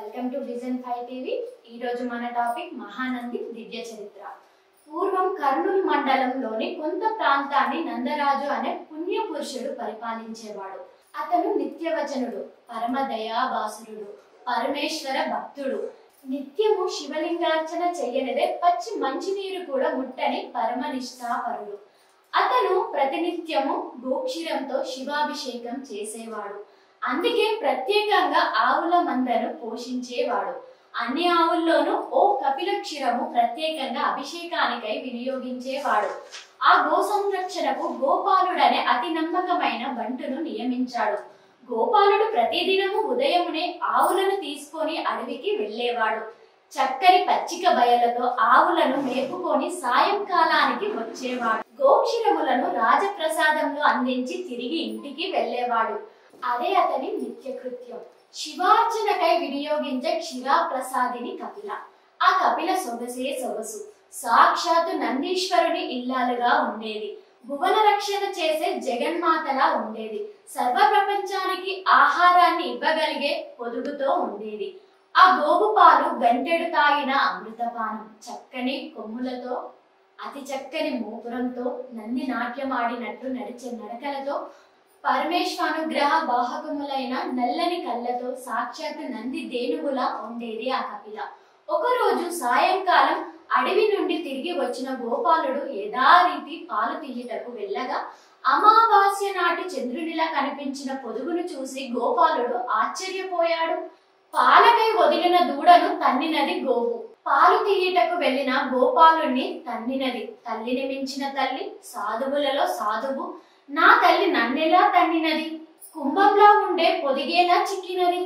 welcome to Vision Five TV ఈ రోజు మన టాపిక్ మహానంది దివ్య చరిత్ర పూర్వం కర్నూలు మండలంలోని కొంత ప్రాంతాన్ని నందరాజు అనే పుణ్య పురుషుడు పరిపాలించేవాడు అతను నిత్యవచనుడు పరమ దయాబాసురుడు పరమేశ్వర భక్తుడు నిత్యము శివలింగార్చన చెయ్యనిదే పచ్చి మంచినీరు కూడా ముట్టని పరమ నిష్ఠాపరుడు అతను ప్రతినిత్యము గోక్షీరంతో శివాభిషేకం చేసేవాడు అందుకే ప్రత్యేకంగా ఆవుల మందను పోషించేవాడు అన్ని ఆవుల్లోనూ ఓ కపిల క్షీరము ప్రత్యేకంగా అభిషేకానికై వినియోగించేవాడు ఆ గో సంరక్షణకు గోపాలుడనే అతి నమ్మకమైన బంటును నియమించాడు గోపాలుడు ప్రతిదినము ఉదయమునే ఆవులను తీసుకొని అడవికి వెళ్ళేవాడు చక్కని పచ్చిక బయలతో ఆవులను మేపుకొని సాయంకాలానికి వచ్చేవాడు గోక్షీరములను రాజప్రసాదంలో అందించి తిరిగి ఇంటికి వెళ్ళేవాడు అదే అతని నిత్యకృత్యం శివార్చనకై వినియోగించే క్షీరాప్రసాదిని కపిల ఆ కపిల సొగసే సొగసు సాక్షాత్తు నందీశ్వరుని ఇల్లాలుగా ఉండేది భువన రక్షణ చేసే జగన్మాతలా ఉండేది సర్వ ప్రపంచానికి ఆహారాన్ని ఇవ్వగలిగే పొదుగుతో ఉండేది ఆ గోగు పాలు గంటెడు తాగిన అమృతపానం చక్కని కొమ్ములతో అతి చక్కని మోపురంతో నంది నాట్యమాడినట్టు నడిచే నడకలతో పరమేశ్వరుగ్రహ వాహకములైన నల్లని కళ్ళతో సాక్షాత్ నంది దేనుగులా ఉండేది ఆ కపిల ఒకరోజు సాయంకాలం అడవి నుండి తిరిగి వచ్చిన గోపాలుడు యథారీతి పాలు తీయుటకు వెళ్ళగా అమావాస్య నాటి చంద్రునిలా కనిపించిన పొదుగును చూసి గోపాలుడు ఆశ్చర్యపోయాడు పాలకై వదిలిన దూడను తన్నినది గోవు పాలు తీయటకు వెళ్ళిన గోపాలుణ్ణి తన్నినది తల్లిని మించిన తల్లి సాధువులలో సాధువు నా తల్లి నన్నెలా తన్నినది కుంభంలా ఉండే పొదిగేలా చిక్కినది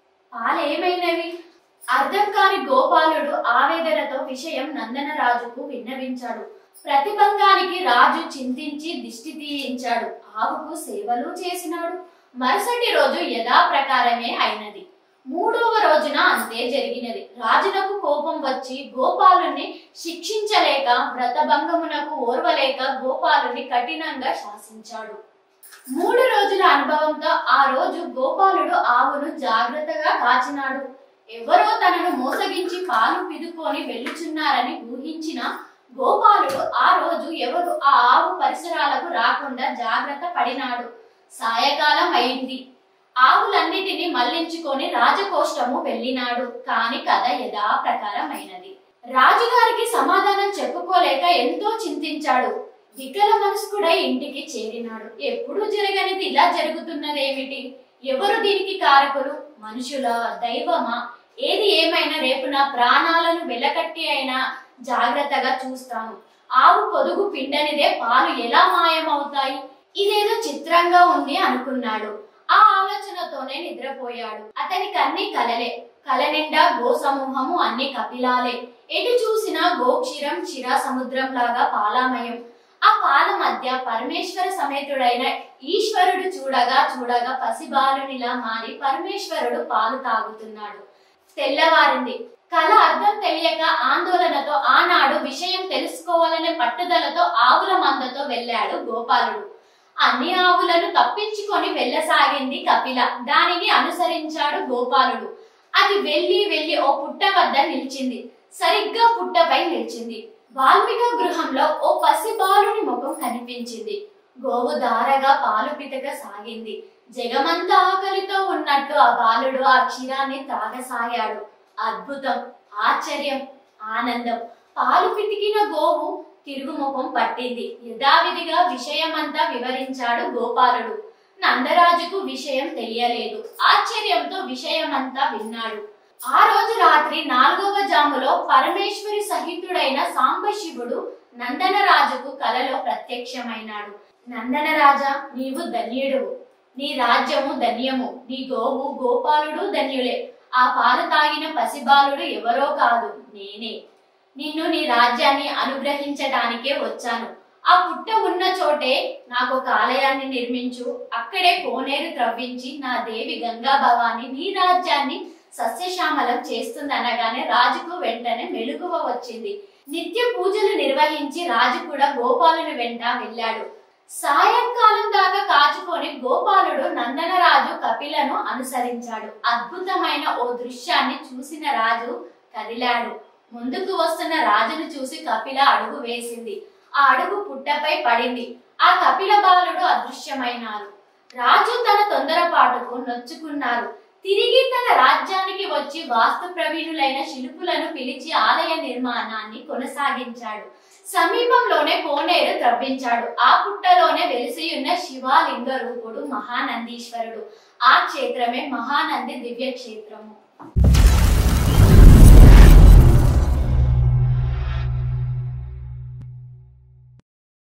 పాలేమైనవి అర్థం కాని గోపాలుడు ఆవేదనతో విషయం నందనరాజుకు విన్నవించాడు ప్రతిబంధానికి రాజు చింతించి దిష్టి తీయించాడు ఆవుకు సేవలు చేసినాడు మరుసటి రోజు యథాప్రకారమే అయినది మూడవ రోజున అంతే జరిగినది రాజునకు కోపం వచ్చి గోపాలుని శిక్షించలేక వ్రతభంగమునకు ఓర్వలేక గోపాలుని కఠినంగా శాసించాడు మూడు రోజుల అనుభవంతో ఆ రోజు గోపాలుడు ఆవును జాగ్రత్తగా కాచినాడు ఎవరో తనను మోసగించి పాలు పిదుకొని వెళ్ళుచున్నారని ఊహించిన గోపాలుడు ఆ రోజు ఎవరు ఆ ఆవు పరిసరాలకు రాకుండా జాగ్రత్త పడినాడు సాయకాలం అయింది ఆవులన్నిటిని మళ్లించుకొని రాజకోష్టము వెళ్ళినాడు కాని కథ యథాప్రకారమైనది రాజుగారికి సమాధానం చెప్పుకోలేక ఎంతో చింతించాడు వికల మనస్కుడై ఇంటికి చేరినాడు ఎప్పుడు జరగనిది ఇలా జరుగుతున్నదేమిటి ఎవరు దీనికి కారకులు మనుషుల దైవమా ఏది ఏమైనా రేపు నా ప్రాణాలను వెలకట్టి అయినా జాగ్రత్తగా చూస్తాను ఆవు పొదుగు పిండనిదే పాలు ఎలా మాయమవుతాయి ఇదేదో చిత్రంగా ఉంది అనుకున్నాడు ఆ ఆలోచనతోనే నిద్రపోయాడు అతనికి అన్ని కలలే కల నిండా గో సమూహము అన్ని కపిలాలే ఎటు చూసినా గోక్షీరం క్షీర సముద్రం లాగా పాలామయం ఆ పాల మధ్య పరమేశ్వర సమేతుడైన ఈశ్వరుడు చూడగా చూడగా పసిబాలునిలా మారి పరమేశ్వరుడు పాలు తాగుతున్నాడు తెల్లవారింది కళ అర్థం తెలియక ఆందోళనతో ఆనాడు విషయం తెలుసుకోవాలనే పట్టుదలతో ఆవుల మందతో వెళ్ళాడు గోపాలుడు అన్ని ఆవులను తప్పించుకొని వెళ్ళసాగింది కపిల దానిని అనుసరించాడు గోపాలుడు అది వెళ్ళి వెళ్ళి ఓ పుట్ట వద్ద నిలిచింది సరిగ్గా పుట్టపై నిలిచింది వాల్మీక గృహంలో ఓ పసి బాలుని ముఖం కనిపించింది గోవు దారగా పాలు పితక సాగింది జగమంతా ఆకలితో ఉన్నట్టు ఆ బాలుడు ఆ క్షీరాన్ని తాగసాగాడు అద్భుతం ఆశ్చర్యం ఆనందం పాలు పితికిన గోవు తిరుగుముఖం పట్టింది యథావిధిగా విషయమంతా వివరించాడు గోపాలుడు నందరాజుకు విషయం తెలియలేదు ఆశ్చర్యంతో విషయమంతా విన్నాడు ఆ రోజు రాత్రి నాలుగవ జాములో పరమేశ్వరి సహితుడైన సాంబశివుడు నందనరాజుకు కలలో ప్రత్యక్షమైనాడు నందనరాజా నీవు ధన్యుడు నీ రాజ్యము ధన్యము నీ గోవు గోపాలుడు ధన్యులే ఆ పాలు తాగిన పసిబాలుడు ఎవరో కాదు నేనే నిన్ను నీ రాజ్యాన్ని అనుగ్రహించడానికే వచ్చాను ఆ పుట్ట ఉన్న చోటే నాకు ఒక ఆలయాన్ని నిర్మించు అక్కడే కోనేరు త్రవ్వించి నా దేవి గంగా భవాని నీ రాజ్యాన్ని సస్యశ్యామలం చేస్తుందనగానే రాజుకు వెంటనే మెలకువ వచ్చింది నిత్య పూజలు నిర్వహించి రాజు కూడా గోపాలుని వెంట వెళ్ళాడు సాయంకాలం దాకా కాచుకొని గోపాలుడు నందనరాజు కపిలను అనుసరించాడు అద్భుతమైన ఓ దృశ్యాన్ని చూసిన రాజు కదిలాడు ముందుకు వస్తున్న రాజును చూసి కపిల అడుగు వేసింది ఆ అడుగు పుట్టపై పడింది ఆ కపిల బాలుడు అదృశ్యమైనారు రాజు తన తొందరపాటుకు నొచ్చుకున్నారు తిరిగి తన రాజ్యానికి వచ్చి వాస్తు ప్రవీణులైన శిల్పులను పిలిచి ఆలయ నిర్మాణాన్ని కొనసాగించాడు సమీపంలోనే కోనేరు త్రవ్వించాడు ఆ పుట్టలోనే వెలిసి ఉన్న శివాలింగ రూపుడు మహానందీశ్వరుడు ఆ క్షేత్రమే మహానంది దివ్య క్షేత్రము